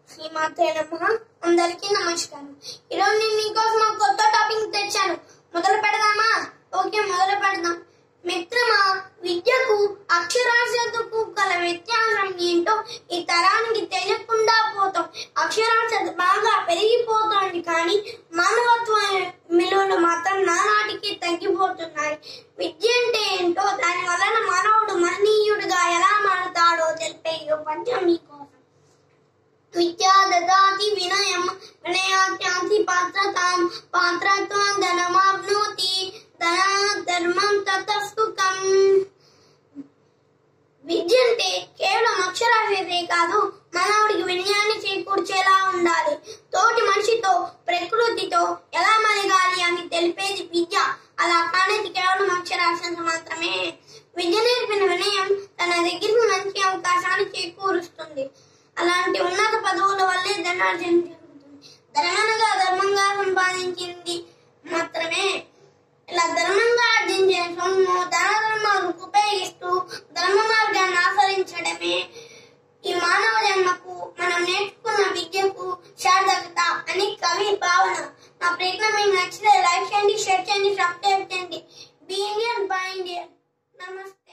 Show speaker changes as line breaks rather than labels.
శ్రీమాతే నమ అందరికీ నమస్కారం ఈరోజు నేను మీకోసం ఒక కొత్త టాపిక్ తెచ్చాను మొదలు పెడదామా ఓకే మొదలు పెడదాం మిత్రమా విద్యకు అక్షరాస్యతకు గల వ్యత్యాసం ఏంటో ఈ తరానికి తెలియకుండా పోతాం అక్షరాస్యత బాగా పెరిగిపోతోంది కానీ మానవత్వ విలువలు మాత్రం నానాటికి తగ్గిపోతున్నాయి విద్య అంటే ఏంటో దాని వలన మానవుడు మహనీయుడిగా ఎలా మారుతాడో తెలిపే ఈ పద్యం మీకోసం విద్యా దదాతి వినయం వినయాత్యాంతి పాత్రతాం పాత్రత్వం ధనమాప్నోతి ధన ధర్మం తతస్తుకం విద్య అంటే కేవలం అక్షరాస్యతే కాదు మానవుడికి వినయాన్ని చేకూర్చేలా ఉండాలి తోటి మనిషితో ప్రకృతితో ఎలా మెలగాలి అని తెలిపేది విద్య అలా కానేది కేవలం అక్షరాస్యత మాత్రమే విద్య నేర్పిన వినయం తన దగ్గరికి మంచి అవకాశాన్ని చేకూరుస్తుంది అలాంటి ఉన్నత పదవుల వల్లే ధనార్జన జరుగుతుంది ధనమనగా ధర్మంగా సంపాదించింది మాత్రమే ఇలా ధర్మంగా ఆర్జించే సొమ్ము ధన ధర్మాలకు ఉపయోగిస్తూ ధర్మ మార్గాన్ని ఆచరించడమే ఈ మానవ జన్మకు మనం నేర్చుకున్న విద్యకు సార్థకత అని కవి భావన నా ప్రయత్నం మీకు నచ్చితే లైక్ చేయండి షేర్ చేయండి సబ్స్క్రైబ్ చేయండి బీ ఇండియన్ బై ఇండియన్ నమస్తే